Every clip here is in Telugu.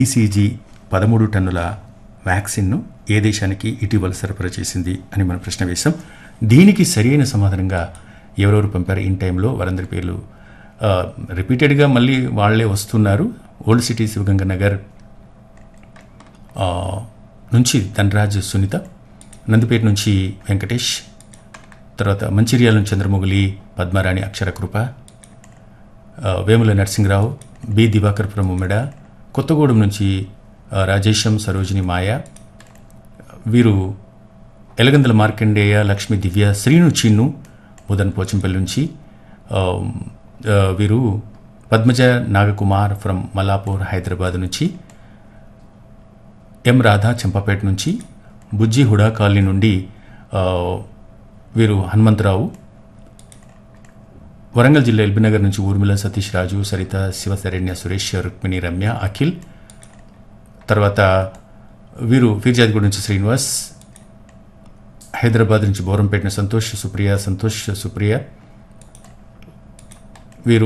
ఈసీజీ పదమూడు టన్నుల వ్యాక్సిన్ను ఏ దేశానికి ఇటీవల సరఫరా చేసింది అని మనం ప్రశ్న వేశాం దీనికి సరైన సమాధానంగా ఎవరెవరు పంపారు ఇన్ టైంలో వారందరి పేర్లు ఆ, రిపీటెడ్గా మళ్ళీ వాళ్ళే వస్తున్నారు ఓల్డ్ సిటీ శివగంగ నగర్ ఆ, నుంచి ధనరాజ్ సునీత నందిపేట నుంచి వెంకటేష్ తర్వాత మంచిర్యాల నుంచి చంద్రమొగలి పద్మారాణి అక్షరకృప ఆ, వేముల నరసింహరావు బి దివాకర్ ఫ్రమ్ ఉమెడ కొత్తగూడెం నుంచి ఆ, రాజేశం సరోజిని మాయ వీరు ఎలగందల మార్కండేయ లక్ష్మీ దివ్య శ్రీను చిన్ను ఉదన్ పోచంపల్లి నుంచి ఆ, ఆ, వీరు పద్మజ నాగకుమార్ ఫ్రమ్ మల్లాపూర్ హైదరాబాద్ నుంచి ఎం రాధా చెంపపేట నుంచి బుజ్జి హుడా కాలనీ నుండి ఆ, వీరు హనుమంతరావు వరంగల్ జిల్లా ఎల్బీనగర్ నుంచి ఊర్మిళ సతీష్ రాజు సరిత శివశరణ్య సురేష్ రుక్మిణి రమ్య అఖిల్ తర్వాత వీరు ఫిర్జాద్గూడ నుంచి శ్రీనివాస్ హైదరాబాద్ నుంచి బోరంపేట సంతోష్ సుప్రియ సంతోష్ సుప్రియ వీరు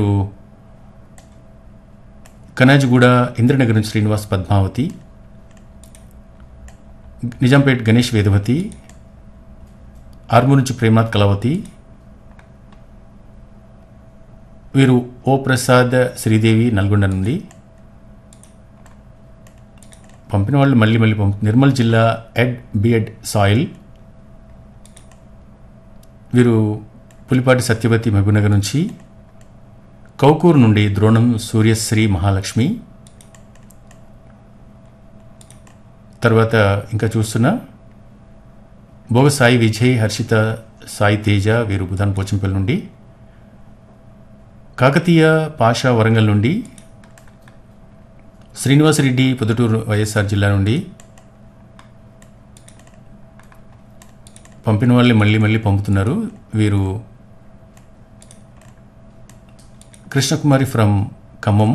కనాజిగూడ ఇంద్రనగర్ నుంచి శ్రీనివాస్ పద్మావతి నిజాంపేట్ గణేష్ వేదవతి ఆర్మూర్ నుంచి ప్రేమనాథ్ కళావతి వీరు ఓ ప్రసాద్ శ్రీదేవి నల్గొండ నుండి పంపిన వాళ్ళు మళ్ళీ మళ్ళీ పంప నిర్మల్ జిల్లా ఎడ్ బిఎడ్ సాయిల్ వీరు పులిపాటి సత్యవతి మహబూబ్నగర్ నుంచి కౌకూరు నుండి ద్రోణం సూర్యశ్రీ మహాలక్ష్మి తర్వాత ఇంకా చూస్తున్నా భోగ సాయి విజయ్ హర్షిత సాయి తేజ వీరు బుధాన్ పోచంపల్లి నుండి కాకతీయ పాషా వరంగల్ నుండి శ్రీనివాసరెడ్డి పొద్దుటూరు వైఎస్ఆర్ జిల్లా నుండి పంపిన వాళ్ళే మళ్ళీ మళ్ళీ పంపుతున్నారు వీరు కృష్ణకుమారి ఫ్రమ్ ఖమ్మం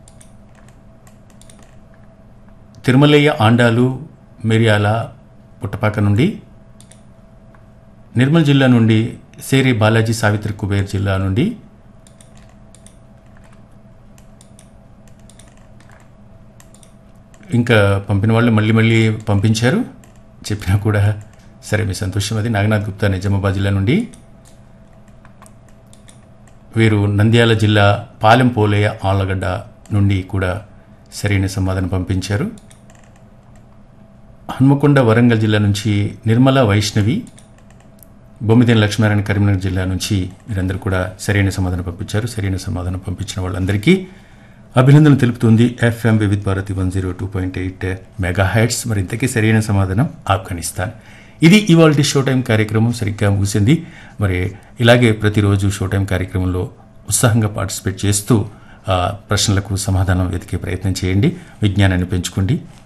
తిరుమలయ్య ఆండాలు మిరియాల పుట్టపాక నుండి నిర్మల్ జిల్లా నుండి సేరి బాలాజీ సావిత్రి కుబేర్ జిల్లా నుండి ఇంకా పంపిన వాళ్ళు మళ్ళీ మళ్ళీ పంపించారు చెప్పినా కూడా సరే మీ సంతోషం అది నాగనాథ్ గుప్తా నిజామాబాద్ జిల్లా నుండి వీరు నంద్యాల జిల్లా పాలెం పోలేయ ఆళ్లగడ్డ నుండి కూడా సరైన సమాధానం పంపించారు హన్మకొండ వరంగల్ జిల్లా నుంచి నిర్మల వైష్ణవి బొమ్మిదేని లక్ష్మీనారాయణ కరీంనగర్ జిల్లా నుంచి మీరందరూ కూడా సరైన సమాధానం పంపించారు సరైన సమాధానం పంపించిన వాళ్ళందరికీ అభినందనలు తెలుపుతుంది FM Vividh Bharati one zero two point eight mega hertz మరి ఇంతకీ సరైన సమాధానం ఆఫ్ఘనిస్తాన్ ఇది ఇవాళ షో టైం కార్యక్రమం సరిగ్గా ముగిసింది మరి ఇలాగే ప్రతిరోజు షో టైం కార్యక్రమంలో ఉత్సాహంగా పార్టిసిపేట్ చేస్తూ ఆ, ప్రశ్నలకు సమాధానం వెతికే ప్రయత్నం చేయండి విజ్ఞానాన్ని పెంచుకోండి